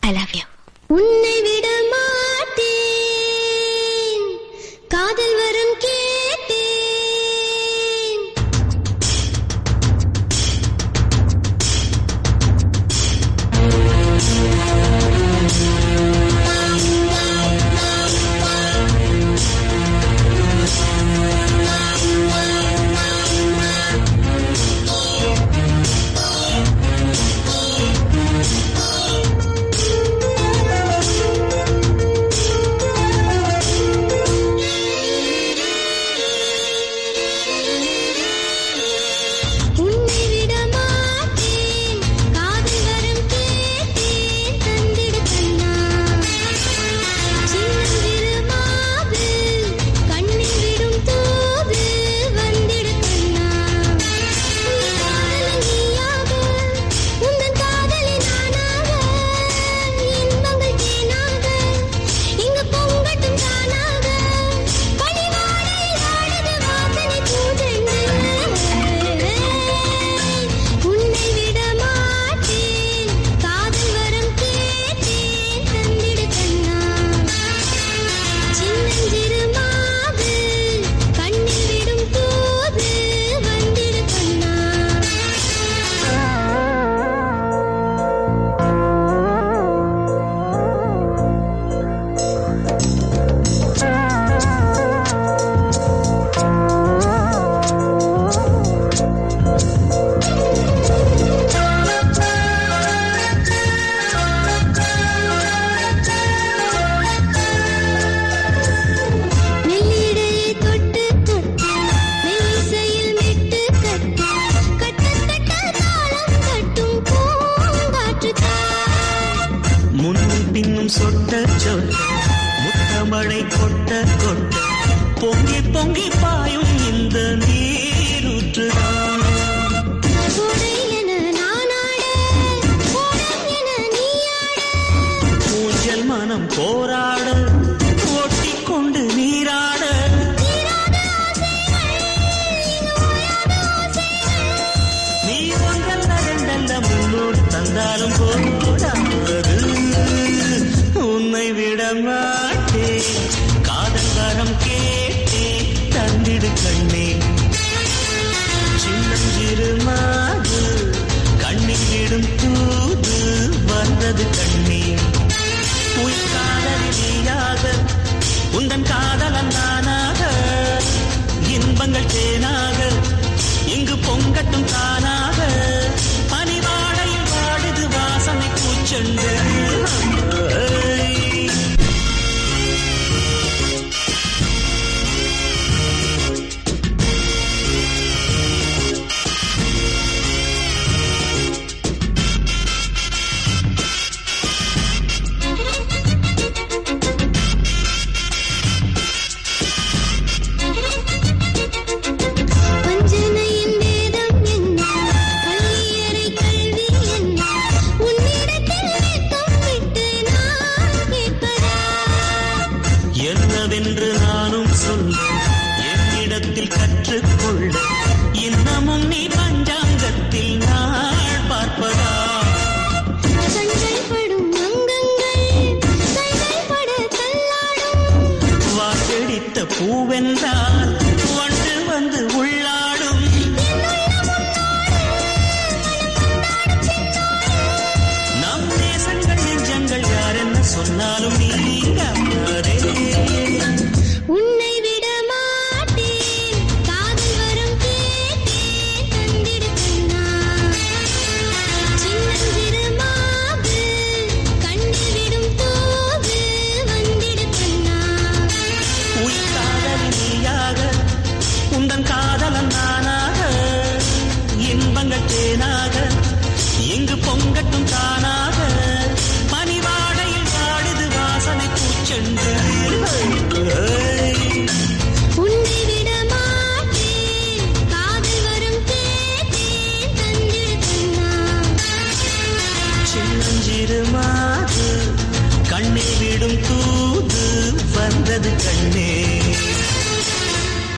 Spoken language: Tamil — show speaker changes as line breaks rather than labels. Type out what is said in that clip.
ஐ லவ் யூ
உன்னை விட மாட்டேன் காதல் வரம் கேட்டேன் உன்னை விட மாட்டேன் காதல் வரம் கேட்டேன் தந்திடு கண்ணா சின்னஞ்சிறு மாது கண்ணில் விடும் தூது வந்திடு கண்ணா நீ காதலன் நீயாக உந்தன் காதலி நானாக இன்பங்கள் தேனாக இங்கு பொங்கட்டும் தானாக பனிவாடையில் ஆடுது வாசனை பூதென்று உன்னை விட மாட்டேன் காதல் வரம் கேட்டேன் தந்திடு கண்ணா சின்னஞ்சிறு மாது கண்ணில் விடும் தூது வந்திடு கண்ணா மெல்லிடையை தொட்டு தொட்டு மெல்லிசையில் மெட்டு கட்டு கட்டு கட்ட தாளம் கட்டும் பூங்காற்று தான்
முன்னும் பின்னும் சொட்ட சொட்ட முத்தமழை கொட்ட கொட்ட பொங்கி பொங்கி பாயும் இந்த நீரூற்றுதான்
கோடை என நானாட கோடம் என நீயாட
ஊஞ்சல் மனம் போராட ஓட்டிக் கொண்டு நீராட
தீராத ஆசைகள் இங்கு ஓயாத ஓசைகள்
நீ ஒன்றல்ல ரெண்டல்ல முன்னோடு தந்தாலும் போடாது உன்னை விட மாட்டேன் காதல் வரம் கேட்டே தந்திடு கண்ணே சின்னஞ்சிறு மாது கண்ணில் விடும் தூது வந்தது கண்ணே உயிர்காதலியாக உந்தன் காதலன் நானாக இன்பங்கள் தேனாக இங்கு பொங்கட்டும் தானாக பனிவாடையில் வாடுது வாசனை பூச்செண்டு
பஞ்சனையின் வேதம் என்ன பள்ளியறை கல்வி என்ன உன்னிடத்தில் வெட்கம் விட்டு நான் கேட்பதா
என்னவென்று நானும் சொல்ல என்னிடத்தில் கற்றுக்கொள்ள இன்னமும் நீ பஞ்சாங்கத்தில் நாள் பார்ப்பதா
கண்கள் படும் அங்கங்கள் கைகள் பட தள்ளாடும்
வாக்கெடித்த பூவென்றால் வண்டு வந்து உள்ளாடும் நம் நேசங்கள் நெஞ்சங்கள் யார் என்ன சொன்னாலும் நீங்காதே
உன்னை விட மாட்டேன் காதல் வரம் கேட்டேன் தந்திடு கண்ணா சின்னஞ்சிறு மாது கண்ணில் விடும் தூது வந்திடு கண்ணா
உயிர்காதல் நீயாக உந்தன் காதலன் நானாக இன்பங்கள் தேனாக இங்கு பொங்கட்டும் தானாக பனிவாடையில் வாடுது வாசனை பூச்செண்டு